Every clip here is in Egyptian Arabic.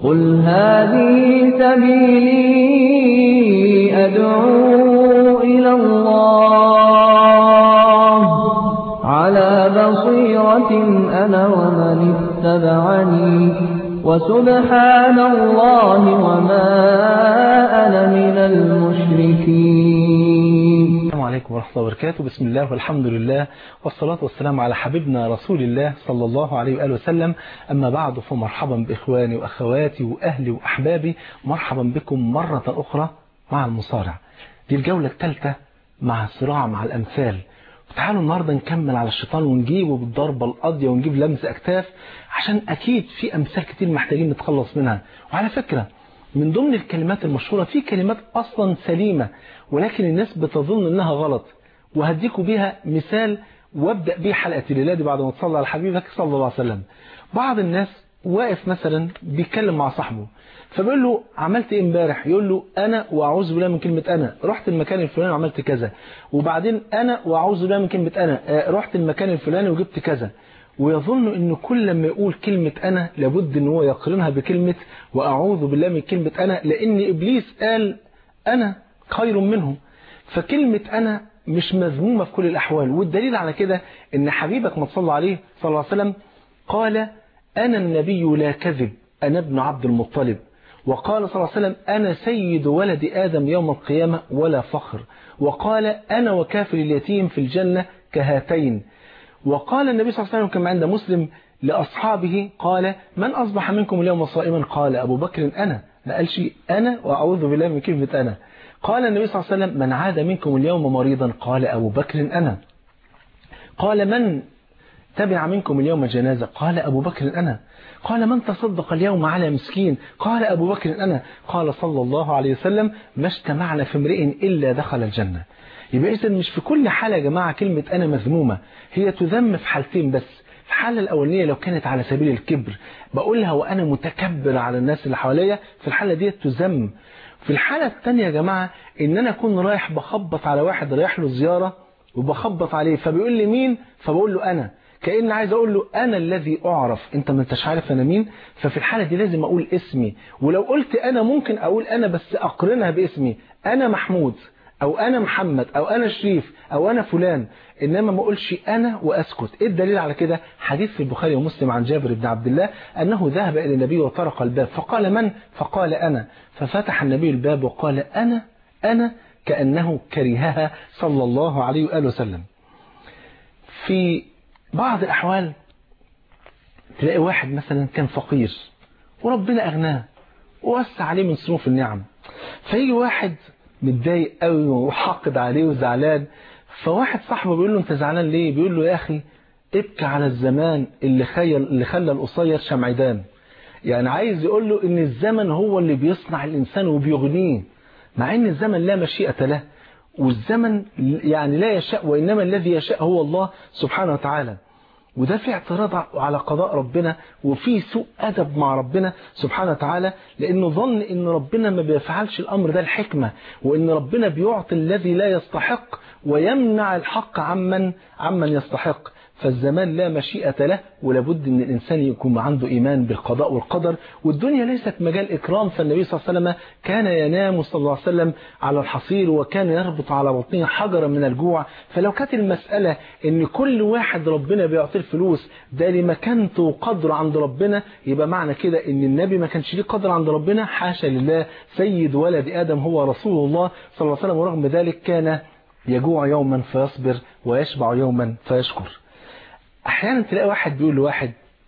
قل هذه سبيلي أدعو إلى الله على بصيرة أنا ومن اتبعني وسبحان الله وما أنا من المشركين السلام عليكم ورحمة الله وبركاته بسم الله والحمد لله والصلاة والسلام على حبيبنا رسول الله صلى الله عليه وآله وسلم أما بعد فمرحبا بإخواني وأخواتي وأهلي وأحبابي مرحبا بكم مرة أخرى مع المصارع دي الجولة الثالثة مع الصراع مع الأمثال تعالوا النهاردة نكمل على الشيطان ونجيبه بالضربة القاضية ونجيب لمس أكتاف عشان أكيد في أمثال كتير محتاجين نتخلص منها وعلى فكرة من ضمن الكلمات المشهورة في كلمات أصلا سليمة ولكن الناس بتظن إنها غلط وهديكوا بيها مثال وابدأ بيه حلقة الليلة دي بعد ما تصلى على حبيبك صلى الله عليه وسلم بعض الناس واقف مثلا بيتكلم مع صاحبه فبيقول له عملت ايه امبارح يقول له انا واعوذ بالله من كلمه انا رحت المكان الفلاني وعملت كذا وبعدين انا واعوذ بالله من كلمه انا رحت المكان الفلاني وجبت كذا ويظن ان كل ما يقول كلمة انا لابد ان هو يقرنها بكلمة واعوذ بالله من كلمة انا لان ابليس قال انا خير منه فكلمة انا مش مذمومة في كل الاحوال والدليل على كده ان حبيبك ما تصلى عليه صلى الله عليه وسلم قال انا النبي لا كذب انا ابن عبد المطلب وقال صلى الله عليه وسلم أنا سيد ولد آدم يوم القيامة ولا فخر وقال أنا وكافر اليتيم في الجنة كهاتين وقال النبي صلى الله عليه وسلم كما عند مسلم لأصحابه قال من أصبح منكم اليوم صائما قال أبو بكر أنا ما قالش أنا وأعوذ بالله من كلمة أنا قال النبي صلى الله عليه وسلم من عاد منكم اليوم مريضا قال أبو بكر أنا قال من تبع منكم اليوم جنازة قال أبو بكر أنا قال من تصدق اليوم على مسكين قال أبو بكر أنا قال صلى الله عليه وسلم ما اجتمعنا في امرئ إلا دخل الجنة يبقى إذا مش في كل حالة يا جماعة كلمة أنا مذمومة هي تذم في حالتين بس في الحالة الأولانية لو كانت على سبيل الكبر بقولها وأنا متكبر على الناس اللي حواليا في الحالة دي تذم في الحالة الثانية يا جماعة إن أنا أكون رايح بخبط على واحد رايح له زيارة وبخبط عليه فبيقول لي مين فبقول له أنا كأن عايز أقول له أنا الذي أعرف أنت ما انتش عارف أنا مين ففي الحالة دي لازم أقول اسمي ولو قلت أنا ممكن أقول أنا بس أقرنها باسمي أنا محمود أو أنا محمد أو أنا شريف أو أنا فلان إنما ما أقولش أنا وأسكت إيه الدليل على كده حديث في البخاري ومسلم عن جابر بن عبد الله أنه ذهب إلى النبي وطرق الباب فقال من فقال أنا ففتح النبي الباب وقال أنا أنا كأنه كرهها صلى الله عليه وآله وسلم في بعض الأحوال تلاقي واحد مثلا كان فقير وربنا أغناه ووسع عليه من صنوف النعم فيجي واحد متضايق قوي وحاقد عليه وزعلان فواحد صاحبه بيقول له انت زعلان ليه بيقول له يا أخي ابكي على الزمان اللي خيل اللي خلى القصير شمعدان يعني عايز يقول له ان الزمن هو اللي بيصنع الإنسان وبيغنيه مع ان الزمن لا مشيئة له والزمن يعني لا يشاء وإنما الذي يشاء هو الله سبحانه وتعالى وده في اعتراض على قضاء ربنا وفي سوء أدب مع ربنا سبحانه وتعالى لأنه ظن أن ربنا ما بيفعلش الأمر ده الحكمة وأن ربنا بيعطي الذي لا يستحق ويمنع الحق عمن عمن يستحق فالزمان لا مشيئة له ولابد أن الإنسان يكون عنده إيمان بالقضاء والقدر والدنيا ليست مجال إكرام فالنبي صلى الله عليه وسلم كان ينام صلى الله عليه وسلم على الحصير وكان يربط على بطنه حجرا من الجوع فلو كانت المسألة أن كل واحد ربنا بيعطيه الفلوس ده لمكانته وقدر عند ربنا يبقى معنى كده أن النبي ما كانش ليه قدر عند ربنا حاشا لله سيد ولد آدم هو رسول الله صلى الله عليه وسلم ورغم ذلك كان يجوع يوما فيصبر ويشبع يوما فيشكر احيانا تلاقي واحد بيقول لواحد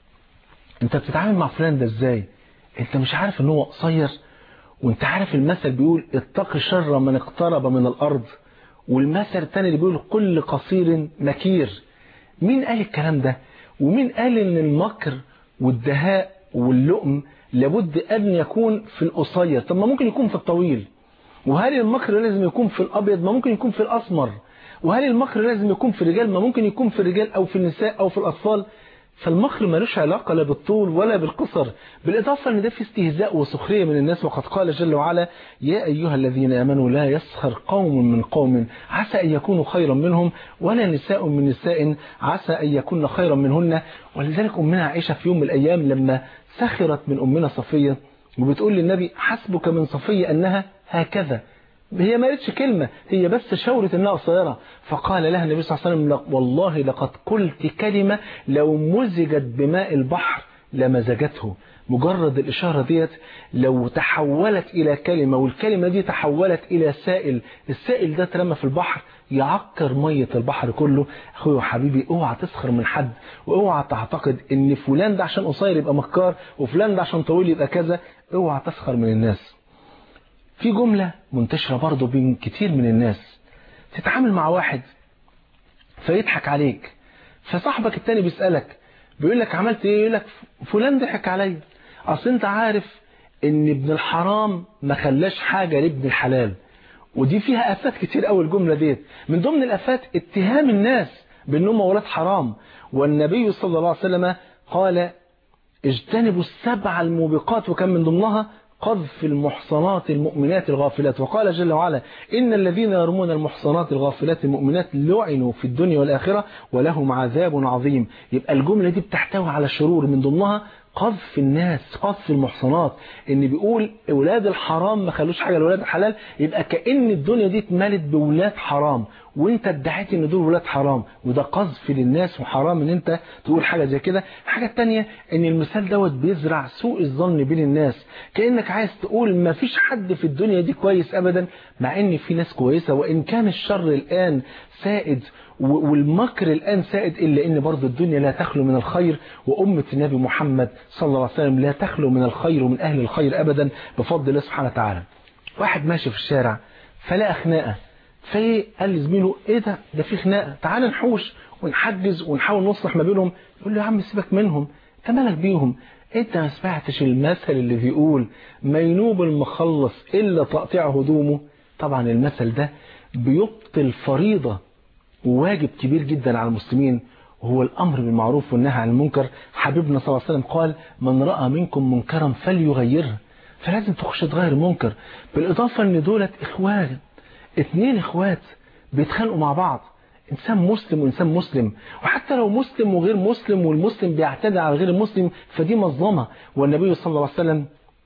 انت بتتعامل مع فلان ده ازاي انت مش عارف ان هو قصير وانت عارف المثل بيقول اتق شر من اقترب من الارض والمثل الثاني اللي بيقول كل قصير نكير مين قال الكلام ده ومين قال ان المكر والدهاء واللؤم لابد ان يكون في القصير طب ما ممكن يكون في الطويل وهل المكر لازم يكون في الابيض ما ممكن يكون في الاسمر وهل المكر لازم يكون في الرجال ما ممكن يكون في الرجال أو في النساء أو في الأطفال فالمكر ملوش علاقة لا بالطول ولا بالقصر بالإضافة أن ده في استهزاء وسخرية من الناس وقد قال جل وعلا يا أيها الذين آمنوا لا يسخر قوم من قوم عسى أن يكونوا خيرا منهم ولا نساء من نساء عسى أن يكون خيرا منهن ولذلك أمنا عائشة في يوم من الأيام لما سخرت من أمنا صفية وبتقول للنبي حسبك من صفية أنها هكذا هي ما قالتش كلمة هي بس شاورت انها قصيرة فقال لها النبي صلى الله عليه وسلم والله لقد قلت كلمة لو مزجت بماء البحر لمزجته مجرد الإشارة ديت لو تحولت إلى كلمة والكلمة دي تحولت إلى سائل السائل ده ترمى في البحر يعكر مية البحر كله أخوي وحبيبي اوعى تسخر من حد واوعى تعتقد ان فلان ده عشان قصير يبقى مكار وفلان ده عشان طويل يبقى كذا اوعى تسخر من الناس في جملة منتشرة برضو بين كتير من الناس تتعامل مع واحد فيضحك عليك فصاحبك التاني بيسألك بيقول لك عملت ايه يقول لك فلان ضحك عليا اصل انت عارف ان ابن الحرام ما خلاش حاجة لابن الحلال ودي فيها افات كتير قوي الجملة ديت من ضمن الافات اتهام الناس بانهم ولاد حرام والنبي صلى الله عليه وسلم قال اجتنبوا السبع الموبقات وكان من ضمنها قذف المحصنات المؤمنات الغافلات وقال جل وعلا إن الذين يرمون المحصنات الغافلات المؤمنات لعنوا في الدنيا والآخرة ولهم عذاب عظيم يبقى الجملة دي بتحتوي على شرور من ضمنها قذف الناس قذف المحصنات ان بيقول اولاد الحرام ما خلوش حاجه لاولاد الحلال يبقى كان الدنيا دي اتملت باولاد حرام وانت ادعيت ان دول ولاد حرام وده قذف للناس وحرام ان انت تقول حاجه زي كده الحاجه الثانيه ان المثال دوت بيزرع سوء الظن بين الناس كانك عايز تقول ما فيش حد في الدنيا دي كويس ابدا مع ان في ناس كويسه وان كان الشر الان سائد والمكر الآن سائد إلا إن برضو الدنيا لا تخلو من الخير وأمة النبي محمد صلى الله عليه وسلم لا تخلو من الخير ومن أهل الخير أبدا بفضل الله سبحانه وتعالى واحد ماشي في الشارع فلقى خناقة فايه قال لزميله ايه ده ده في خناقه تعال نحوش ونحجز ونحاول نصلح ما بينهم يقول له يا عم سيبك منهم انت مالك بيهم انت ما سمعتش المثل اللي بيقول ما ينوب المخلص الا تقطيع هدومه طبعا المثل ده بيبطل فريضه وواجب كبير جدا على المسلمين وهو الأمر بالمعروف والنهي عن المنكر حبيبنا صلى الله عليه وسلم قال من رأى منكم منكرا فليغيره فلازم تخش تغير المنكر بالإضافة أن دولت إخوان اتنين إخوات بيتخانقوا مع بعض إنسان مسلم وإنسان مسلم وحتى لو مسلم وغير مسلم والمسلم بيعتدي على غير المسلم فدي مظلمة والنبي صلى الله عليه وسلم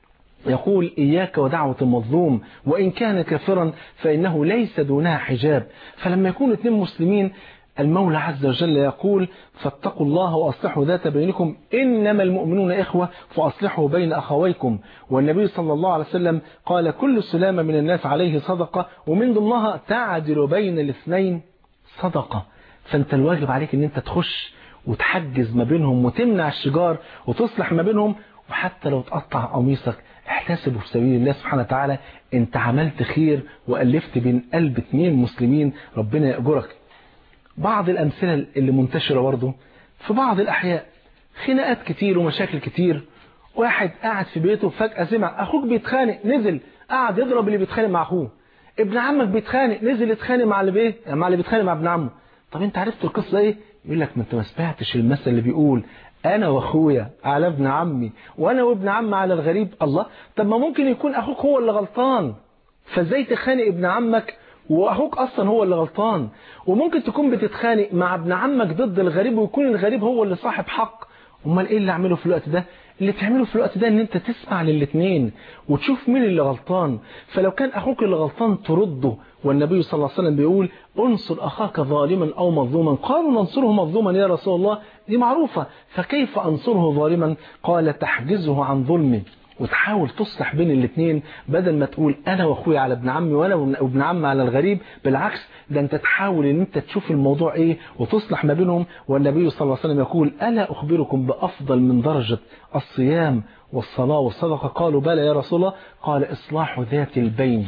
يقول إياك ودعوة المظلوم وإن كان كافرا فإنه ليس دونها حجاب فلما يكون اثنين مسلمين المولى عز وجل يقول فاتقوا الله وأصلحوا ذات بينكم إنما المؤمنون إخوة فأصلحوا بين أخويكم والنبي صلى الله عليه وسلم قال كل سلامة من الناس عليه صدقة ومن ضمنها تعدل بين الاثنين صدقة فأنت الواجب عليك أن أنت تخش وتحجز ما بينهم وتمنع الشجار وتصلح ما بينهم وحتى لو تقطع قميصك احتسبه في سبيل الله سبحانه وتعالى انت عملت خير وألفت بين قلب اثنين مسلمين ربنا يأجرك بعض الأمثلة اللي منتشرة برضه في بعض الأحياء خناقات كتير ومشاكل كتير واحد قاعد في بيته فجأة سمع أخوك بيتخانق نزل قاعد يضرب اللي بيتخانق مع أخوه ابن عمك بيتخانق نزل يتخانق مع اللي بيه مع اللي بيتخانق مع ابن عمه طب انت عرفت القصة ايه يقول لك ما انت ما سمعتش المثل اللي بيقول انا واخويا على ابن عمي وانا وابن عمي على الغريب الله طب ما ممكن يكون اخوك هو اللي غلطان فازاي تخانق ابن عمك واخوك اصلا هو اللي غلطان وممكن تكون بتتخانق مع ابن عمك ضد الغريب ويكون الغريب هو اللي صاحب حق امال ايه اللي اعمله في الوقت ده اللي تعمله في الوقت ده ان انت تسمع للاثنين وتشوف مين اللي غلطان فلو كان اخوك اللي غلطان ترده والنبي صلى الله عليه وسلم بيقول انصر اخاك ظالما او مظلوما قالوا ننصره مظلوما يا رسول الله دي معروفة فكيف انصره ظالما قال تحجزه عن ظلمه وتحاول تصلح بين الاثنين بدل ما تقول انا واخويا على ابن عمي وانا وابن عمي على الغريب بالعكس ده انت تحاول ان انت تشوف الموضوع ايه وتصلح ما بينهم والنبي صلى الله عليه وسلم يقول الا اخبركم بافضل من درجة الصيام والصلاة والصدقة قالوا بلى يا رسول الله قال اصلاح ذات البين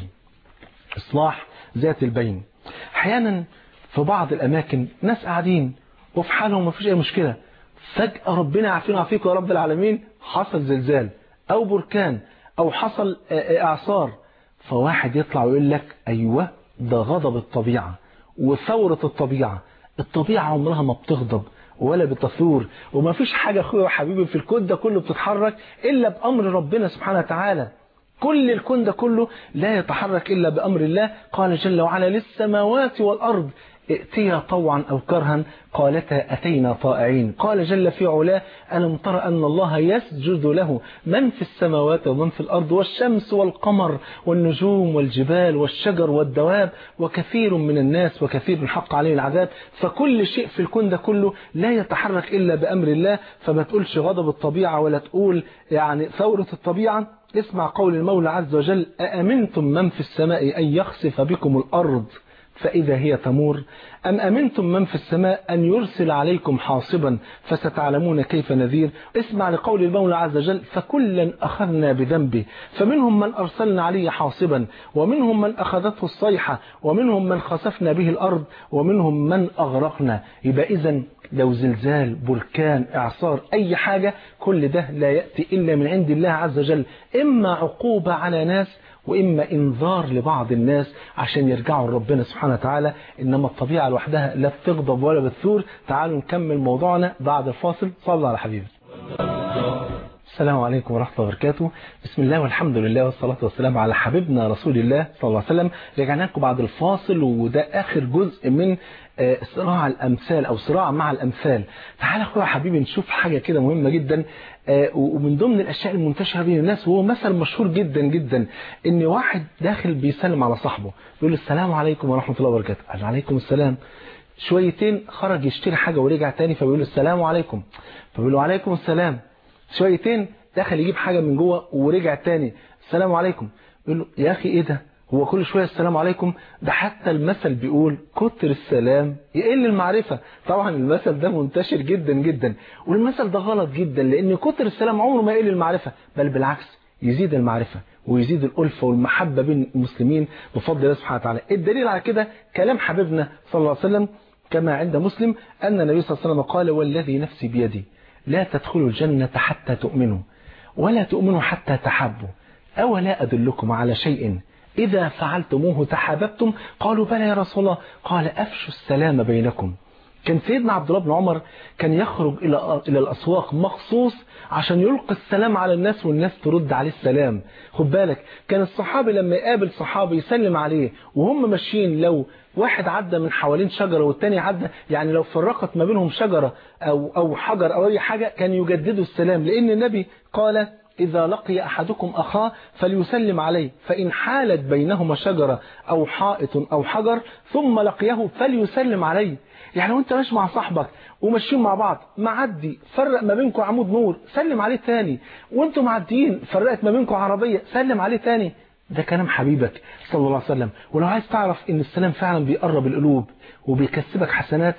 اصلاح ذات البين احيانا في بعض الاماكن ناس قاعدين وفي حالهم مفيش اي مشكلة فجأة ربنا يعافينا ويعافيكم يا رب العالمين حصل زلزال او بركان او حصل اعصار فواحد يطلع ويقول لك ايوه ده غضب الطبيعة وثورة الطبيعة الطبيعة عمرها ما بتغضب ولا بتثور وما فيش حاجة اخويا وحبيبي في الكون ده كله بتتحرك الا بامر ربنا سبحانه وتعالى كل الكون ده كله لا يتحرك إلا بأمر الله قال جل وعلا للسماوات والأرض ائتيا طوعا أو كرها قالتا أتينا طائعين قال جل في علاه ألم تر أن الله يسجد له من في السماوات ومن في الأرض والشمس والقمر والنجوم والجبال والشجر والدواب وكثير من الناس وكثير حق عليه العذاب فكل شيء في الكون ده كله لا يتحرك إلا بأمر الله فما تقولش غضب الطبيعة ولا تقول يعني ثورة الطبيعة اسمع قول المولى عز وجل أأمنتم من في السماء أن يخسف بكم الأرض فإذا هي تمور أم أمنتم من في السماء أن يرسل عليكم حاصبا فستعلمون كيف نذير اسمع لقول المولى عز وجل فكلا أخذنا بذنبه فمنهم من أرسلنا عليه حاصبا ومنهم من أخذته الصيحة ومنهم من خسفنا به الأرض ومنهم من أغرقنا يبقى إذا لو زلزال بركان إعصار أي حاجة كل ده لا يأتي إلا من عند الله عز وجل إما عقوبة على ناس وإما إنذار لبعض الناس عشان يرجعوا لربنا سبحانه وتعالى إنما الطبيعة لوحدها لا بتغضب ولا بتثور تعالوا نكمل موضوعنا بعد الفاصل صلى على حبيبي السلام عليكم ورحمة الله وبركاته بسم الله والحمد لله والصلاة والسلام على حبيبنا رسول الله صلى الله عليه وسلم رجعنا لكم بعد الفاصل وده آخر جزء من صراع الأمثال أو صراع مع الأمثال تعالى أخويا حبيبي نشوف حاجة كده مهمة جدا ومن ضمن الأشياء المنتشرة بين الناس وهو مثل مشهور جدا جدا إن واحد داخل بيسلم على صاحبه يقول السلام عليكم ورحمة الله وبركاته قال عليكم السلام شويتين خرج يشتري حاجة ورجع تاني فبيقول له السلام عليكم فبيقول له عليكم السلام شويتين دخل يجيب حاجة من جوه ورجع تاني السلام عليكم يقول له يا أخي إيه ده هو كل شوية السلام عليكم ده حتى المثل بيقول كتر السلام يقل المعرفة طبعا المثل ده منتشر جدا جدا والمثل ده غلط جدا لأن كتر السلام عمره ما يقل المعرفة بل بالعكس يزيد المعرفة ويزيد الألفة والمحبة بين المسلمين بفضل الله سبحانه وتعالى الدليل على كده كلام حبيبنا صلى الله عليه وسلم كما عند مسلم أن النبي صلى الله عليه وسلم قال والذي نفسي بيدي لا تدخلوا الجنة حتى تؤمنوا ولا تؤمنوا حتى تحبوا أولا أدلكم على شيء إذا فعلتموه تحاببتم قالوا بلى يا رسول الله قال أفشوا السلام بينكم كان سيدنا عبد الله بن عمر كان يخرج إلى إلى الأسواق مخصوص عشان يلقي السلام على الناس والناس ترد عليه السلام خد بالك كان الصحابي لما يقابل صحابي يسلم عليه وهم ماشيين لو واحد عدى من حوالين شجرة والتاني عدى يعني لو فرقت ما بينهم شجرة أو, أو حجر أو أي حاجة كان يجددوا السلام لأن النبي قال إذا لقي أحدكم أخاه فليسلم عليه فإن حالت بينهما شجرة أو حائط أو حجر ثم لقيه فليسلم عليه يعني وانت ماشي مع صاحبك وماشيين مع بعض معدي فرق ما بينكم عمود نور سلم عليه تاني وانتم معديين فرقت ما بينكم عربية سلم عليه تاني ده كلام حبيبك صلى الله عليه وسلم ولو عايز تعرف ان السلام فعلا بيقرب القلوب وبيكسبك حسنات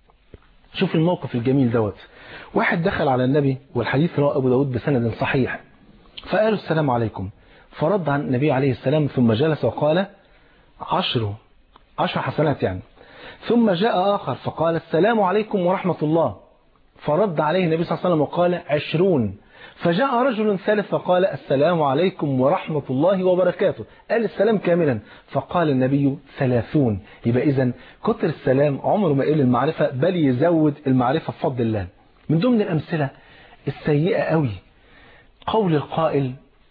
شوف الموقف الجميل دوت واحد دخل على النبي والحديث رواه ابو داود بسند صحيح فقالوا السلام عليكم فرد عن النبي عليه السلام ثم جلس وقال عشر عشر حسنات يعني ثم جاء آخر فقال السلام عليكم ورحمة الله فرد عليه النبي صلى الله عليه وسلم وقال عشرون فجاء رجل ثالث فقال السلام عليكم ورحمة الله وبركاته قال السلام كاملا فقال النبي ثلاثون يبقى إذا كتر السلام عمره ما يقل المعرفة بل يزود المعرفة بفضل الله من ضمن الأمثلة السيئة قوي قول القائل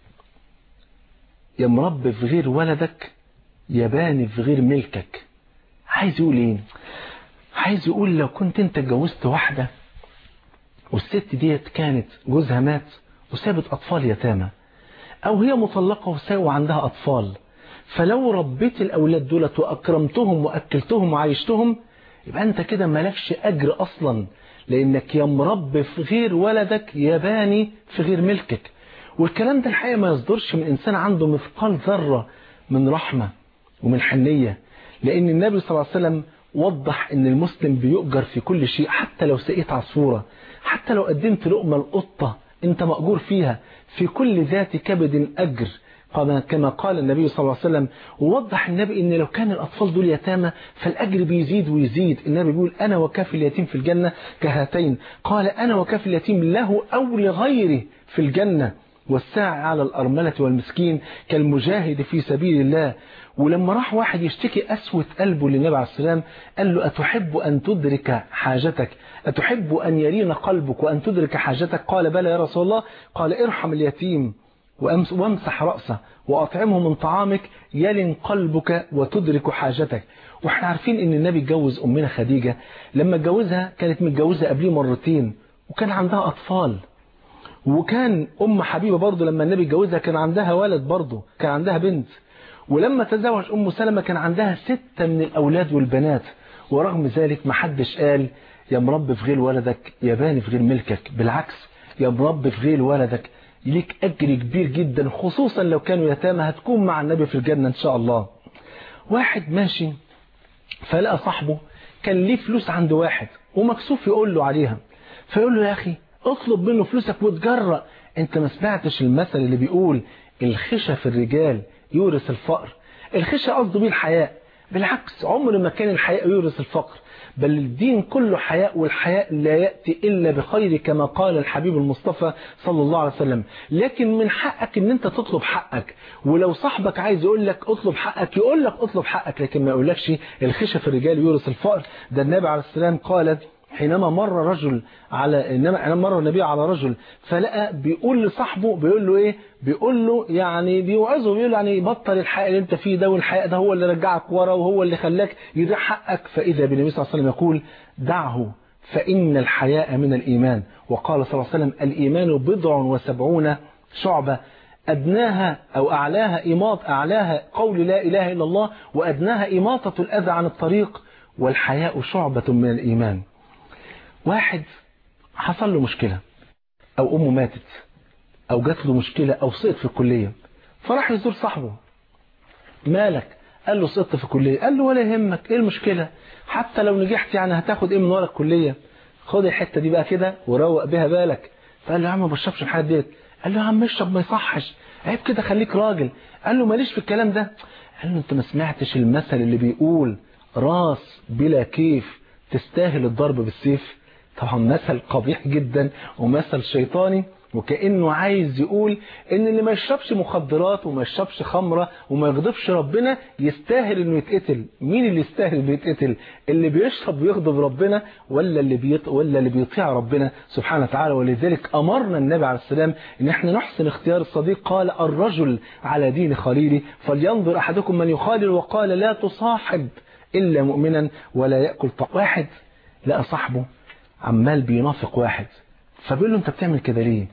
يا مربي في غير ولدك يا باني في غير ملكك عايز يقول ايه عايز يقول لو كنت انت اتجوزت واحدة والست ديت كانت جوزها مات وسابت اطفال يتامى او هي مطلقة وعندها اطفال فلو ربيت الاولاد دولت واكرمتهم واكلتهم وعيشتهم يبقى انت كده مالكش اجر اصلا لانك يا مربي في غير ولدك يا باني في غير ملكك والكلام ده الحقيقة ما يصدرش من انسان عنده مثقال ذرة من رحمة ومن حنية لأن النبي صلى الله عليه وسلم وضح أن المسلم بيؤجر في كل شيء حتى لو سقيت عصفورة حتى لو قدمت لقمة القطة أنت مأجور فيها في كل ذات كبد أجر كما قال النبي صلى الله عليه وسلم ووضح النبي أن لو كان الأطفال دول يتامى فالأجر بيزيد ويزيد النبي بيقول أنا وكافي اليتيم في الجنة كهاتين قال أنا وكافي اليتيم له أو لغيره في الجنة والساعي على الأرملة والمسكين كالمجاهد في سبيل الله ولما راح واحد يشتكي أسوة قلبه للنبي عليه السلام قال له أتحب أن تدرك حاجتك أتحب أن يلين قلبك وأن تدرك حاجتك قال بلى يا رسول الله قال ارحم اليتيم وأمس- وامسح رأسه وأطعمه من طعامك يلن قلبك وتدرك حاجتك واحنا عارفين ان النبي اتجوز أمنا خديجة لما اتجوزها كانت متجوزة قبليه مرتين وكان عندها أطفال وكان أم حبيبة برضه لما النبي اتجوزها كان عندها ولد برضه كان عندها بنت ولما تزوج أم سلمة كان عندها ستة من الأولاد والبنات ورغم ذلك ما حدش قال يا مربي في غير ولدك يا باني في غير ملكك بالعكس يا مربي في غير ولدك ليك أجر كبير جدا خصوصا لو كانوا يتامى هتكون مع النبي في الجنة إن شاء الله واحد ماشي فلقى صاحبه كان ليه فلوس عند واحد ومكسوف يقول له عليها فيقول له يا أخي اطلب منه فلوسك وتجرأ انت ما سمعتش المثل اللي بيقول الخشة في الرجال يورث الفقر الخشة قصده بيه الحياء بالعكس عمر ما كان الحياء يورث الفقر بل الدين كله حياء والحياء لا يأتي إلا بخير كما قال الحبيب المصطفى صلى الله عليه وسلم لكن من حقك ان انت تطلب حقك ولو صاحبك عايز يقول لك اطلب حقك يقول لك اطلب حقك لكن ما يقولكش الخشة في الرجال يورث الفقر ده النبي عليه السلام قال حينما مر رجل على انما مر النبي على رجل فلقى بيقول لصاحبه بيقول له ايه بيقول له يعني بيوعظه بيقول له يعني بطل الحق اللي انت فيه ده والحق ده هو اللي رجعك ورا وهو اللي خلاك يضيع حقك فاذا بالنبي صلى الله عليه وسلم يقول دعه فان الحياء من الايمان وقال صلى الله عليه وسلم الايمان بضع وسبعون شعبه أدناها أو أعلاها إماط أعلاها قول لا إله إلا الله وأدناها إماطة الأذى عن الطريق والحياء شعبة من الإيمان واحد حصل له مشكلة أو أمه ماتت أو جات له مشكلة أو سقط في الكلية فراح يزور صاحبه مالك قال له سقطت في الكلية قال له ولا يهمك إيه المشكلة حتى لو نجحت يعني هتاخد إيه من ورا الكلية خد الحتة دي بقى كده وروق بها بالك فقال له يا عم ما بشربش الحاجات ديت قال له يا عم اشرب ما يصحش عيب كده خليك راجل قال له ماليش في الكلام ده قال له انت ما سمعتش المثل اللي بيقول راس بلا كيف تستاهل الضرب بالسيف طبعا مثل قبيح جدا ومثل شيطاني وكأنه عايز يقول ان اللي ما يشربش مخدرات وما يشربش خمرة وما يغضبش ربنا يستاهل انه يتقتل مين اللي يستاهل انه يتقتل اللي بيشرب ويغضب ربنا ولا اللي بيط... ولا اللي بيطيع ربنا سبحانه وتعالى ولذلك امرنا النبي عليه السلام ان احنا نحسن اختيار الصديق قال الرجل على دين خليله فلينظر احدكم من يخالل وقال لا تصاحب الا مؤمنا ولا ياكل طعام واحد لقى صاحبه عمال بينافق واحد فبيقول له انت بتعمل كده ليه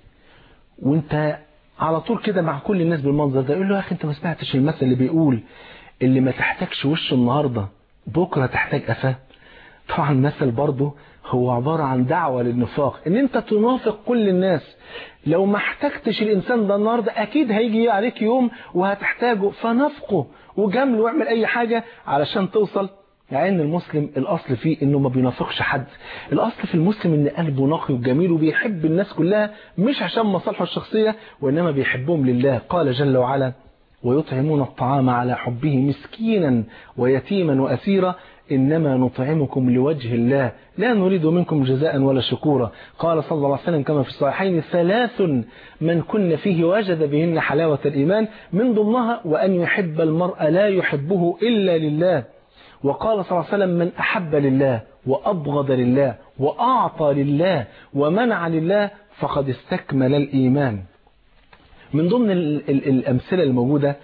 وانت على طول كده مع كل الناس بالمنظر ده يقول له يا اخي انت ما سمعتش المثل اللي بيقول اللي ما تحتاجش وش النهارده بكره تحتاج قفاه طبعا المثل برضه هو عبارة عن دعوة للنفاق ان انت تنافق كل الناس لو ما احتجتش الانسان ده النهاردة اكيد هيجي عليك يوم وهتحتاجه فنافقه وجامله واعمل اي حاجة علشان توصل لأن المسلم الأصل فيه إنه ما بينافقش حد الأصل في المسلم إن قلبه نقي وجميل وبيحب الناس كلها مش عشان مصالحه الشخصية وإنما بيحبهم لله قال جل وعلا ويطعمون الطعام على حبه مسكينا ويتيما وأسيرا إنما نطعمكم لوجه الله لا نريد منكم جزاء ولا شكورا قال صلى الله عليه وسلم كما في الصحيحين ثلاث من كن فيه وجد بهن حلاوة الإيمان من ضمنها وأن يحب المرء لا يحبه إلا لله وقال صلى الله عليه وسلم من أحب لله وأبغض لله وأعطى لله ومنع لله فقد استكمل الإيمان من ضمن ال ال الأمثلة الموجودة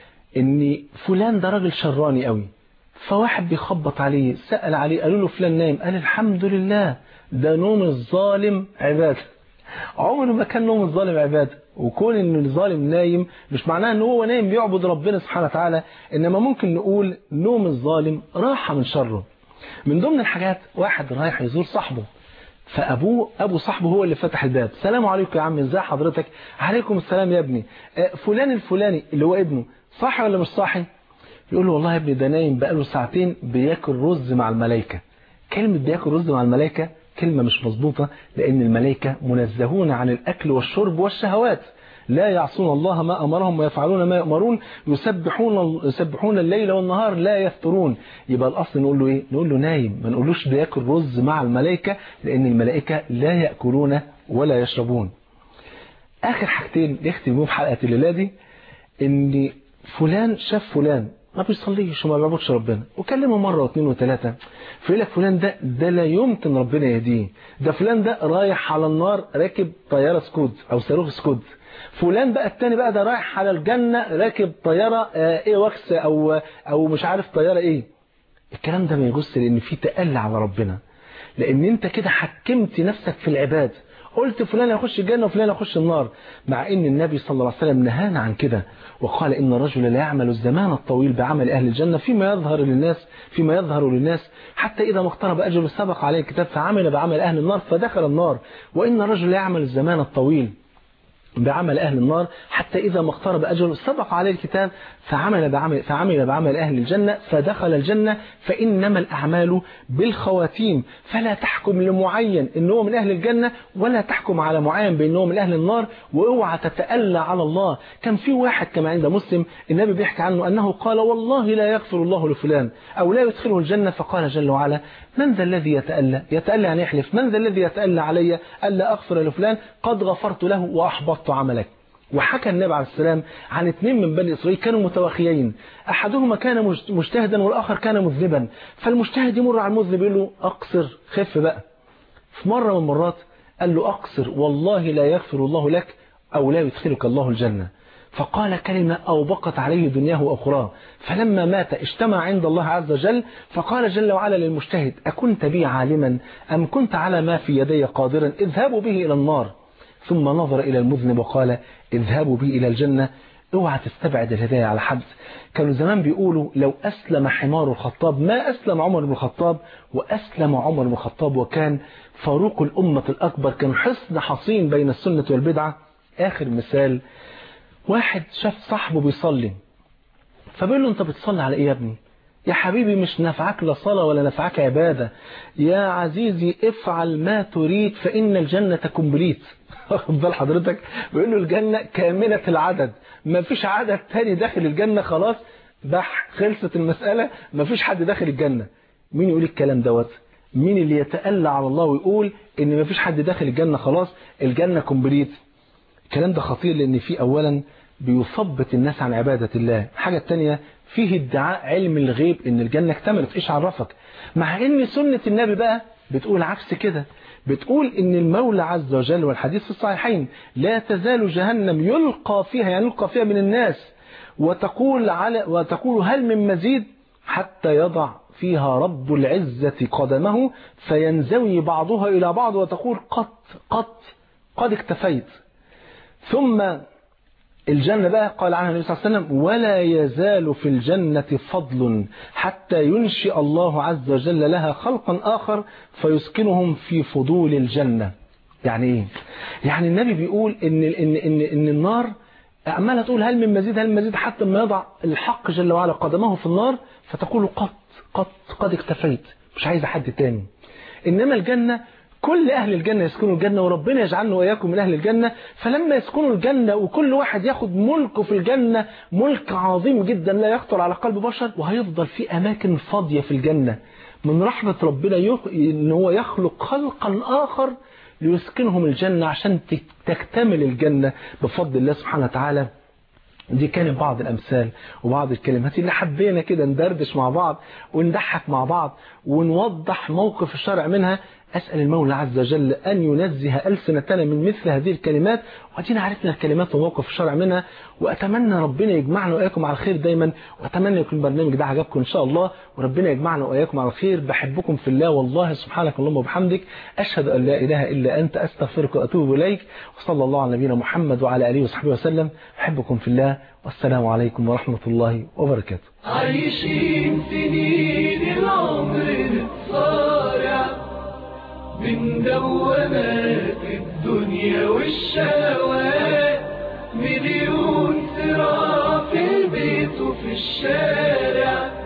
ان فلان ده راجل شراني قوي فواحد بيخبط عليه سأل عليه قالوا له فلان نايم قال الحمد لله ده نوم الظالم عبادة عمره ما كان نوم الظالم عبادة وكون ان الظالم نايم مش معناه ان هو نايم بيعبد ربنا سبحانه وتعالى انما ممكن نقول نوم الظالم راحة من شره من ضمن الحاجات واحد رايح يزور صاحبه فابوه ابو صاحبه هو اللي فتح الباب السلام عليكم يا عم ازاي حضرتك عليكم السلام يا ابني فلان الفلاني اللي هو ابنه صاحي ولا مش صاحي يقول له والله يا ابني ده نايم بقاله ساعتين بياكل رز مع الملائكه كلمه بياكل رز مع الملائكه كلمه مش مظبوطه لان الملائكه منزهون عن الاكل والشرب والشهوات لا يعصون الله ما أمرهم ويفعلون ما يأمرون يسبحون يسبحون الليل والنهار لا يفترون يبقى الأصل نقول له إيه نقول له نايم ما نقولوش بياكل رز مع الملائكة لأن الملائكة لا يأكلون ولا يشربون آخر حاجتين نختم بهم حلقة الليلة دي إن فلان شاف فلان ما بيصليش وما بيعبدش ربنا وكلمه مرة واثنين وثلاثة فيقول لك فلان ده ده لا يمكن ربنا يهديه ده فلان ده رايح على النار راكب طيارة سكود أو صاروخ سكود فلان بقى التاني بقى ده رايح على الجنة راكب طيارة آه ايه وكس او او مش عارف طيارة ايه الكلام ده ما يجوز لان في تقل على ربنا لان انت كده حكمت نفسك في العباد قلت فلان يخش الجنة وفلان يخش النار مع ان النبي صلى الله عليه وسلم نهانا عن كده وقال ان الرجل لا يعمل الزمان الطويل بعمل اهل الجنة فيما يظهر للناس فيما يظهر للناس حتى اذا ما اقترب اجله سبق عليه الكتاب فعمل بعمل اهل النار فدخل النار وان الرجل لا يعمل الزمان الطويل بعمل أهل النار حتى إذا ما اقترب أجله سبق عليه الكتاب فعمل بعمل, فعمل بعمل أهل الجنة فدخل الجنة فإنما الأعمال بالخواتيم فلا تحكم لمعين إنه من أهل الجنة ولا تحكم على معين بأنه من أهل النار واوعى تتألى على الله كان في واحد كما عند مسلم النبي بيحكي عنه أنه قال والله لا يغفر الله لفلان أو لا يدخله الجنة فقال جل وعلا من ذا الذي يتألى يتألى يعني يحلف من ذا الذي يتألى علي ألا أغفر لفلان قد غفرت له وأحبطت عملك وحكى النبي عليه السلام عن اثنين من بني إسرائيل كانوا متواخيين أحدهما كان مجتهدا والآخر كان مذنبا فالمجتهد يمر على المذنب يقول له أقصر خف بقى في مرة من المرات قال له أقصر والله لا يغفر الله لك أو لا يدخلك الله الجنة فقال كلمة أوبقت عليه دنياه وأخراه فلما مات اجتمع عند الله عز وجل فقال جل وعلا للمجتهد أكنت بي عالما أم كنت على ما في يدي قادرا اذهبوا به إلى النار ثم نظر إلى المذنب وقال اذهبوا بي إلى الجنة اوعى تستبعد الهداية على حد كانوا زمان بيقولوا لو أسلم حمار الخطاب ما أسلم عمر بن الخطاب وأسلم عمر بن الخطاب وكان فاروق الأمة الأكبر كان حصن حصين بين السنة والبدعة آخر مثال واحد شاف صاحبه بيصلي فبيقول له انت بتصلي على ايه يا ابني يا حبيبي مش نفعك لا صلاة ولا نفعك عبادة يا عزيزي افعل ما تريد فإن الجنة كومبليت واخد بال حضرتك بيقول له الجنة كاملة العدد ما فيش عدد تاني داخل الجنة خلاص بح خلصت المسألة ما فيش حد داخل الجنة مين يقول الكلام دوت مين اللي يتألى على الله ويقول ان ما فيش حد داخل الجنة خلاص الجنة كومبليت الكلام ده خطير لان فيه اولا بيثبت الناس عن عبادة الله الحاجة الثانية فيه ادعاء علم الغيب ان الجنة اكتملت ايش عرفك مع ان سنة النبي بقى بتقول عكس كده بتقول ان المولى عز وجل والحديث في الصحيحين لا تزال جهنم يلقى فيها يعني يلقى فيها من الناس وتقول على وتقول هل من مزيد حتى يضع فيها رب العزة قدمه فينزوي بعضها إلى بعض وتقول قط قط قد اكتفيت ثم الجنة بقى قال عنها النبي صلى الله عليه وسلم ولا يزال في الجنة فضل حتى ينشئ الله عز وجل لها خلقا آخر فيسكنهم في فضول الجنة يعني ايه يعني النبي بيقول ان, إن, إن, إن النار عمالة تقول هل من مزيد هل من مزيد حتى ما يضع الحق جل وعلا قدمه في النار فتقول قط قط قد اكتفيت مش عايز حد تاني إنما الجنة كل أهل الجنة يسكنوا الجنة وربنا يجعلنا وإياكم من أهل الجنة فلما يسكنوا الجنة وكل واحد ياخد ملكه في الجنة ملك عظيم جدا لا يخطر على قلب بشر وهيفضل في أماكن فاضية في الجنة من رحمة ربنا يخ... إن هو يخلق خلقا آخر ليسكنهم الجنة عشان تكتمل الجنة بفضل الله سبحانه وتعالى دي كانت بعض الأمثال وبعض الكلمات اللي حبينا كده ندردش مع بعض ونضحك مع بعض ونوضح موقف الشرع منها أسأل المولى عز وجل أن ينزه ألسنتنا من مثل هذه الكلمات وأدينا عرفنا الكلمات وموقف الشرع منها وأتمنى ربنا يجمعنا وإياكم على الخير دايما وأتمنى يكون البرنامج ده عجبكم إن شاء الله وربنا يجمعنا وإياكم على الخير بحبكم في الله والله سبحانك اللهم وبحمدك أشهد أن لا إله إلا أنت أستغفرك وأتوب إليك وصلى الله على نبينا محمد وعلى آله وصحبه وسلم أحبكم في الله والسلام عليكم ورحمة الله وبركاته عايشين سنين العمر نتصارع من دوامات الدنيا والشهوات مليون صراع في البيت وفي الشارع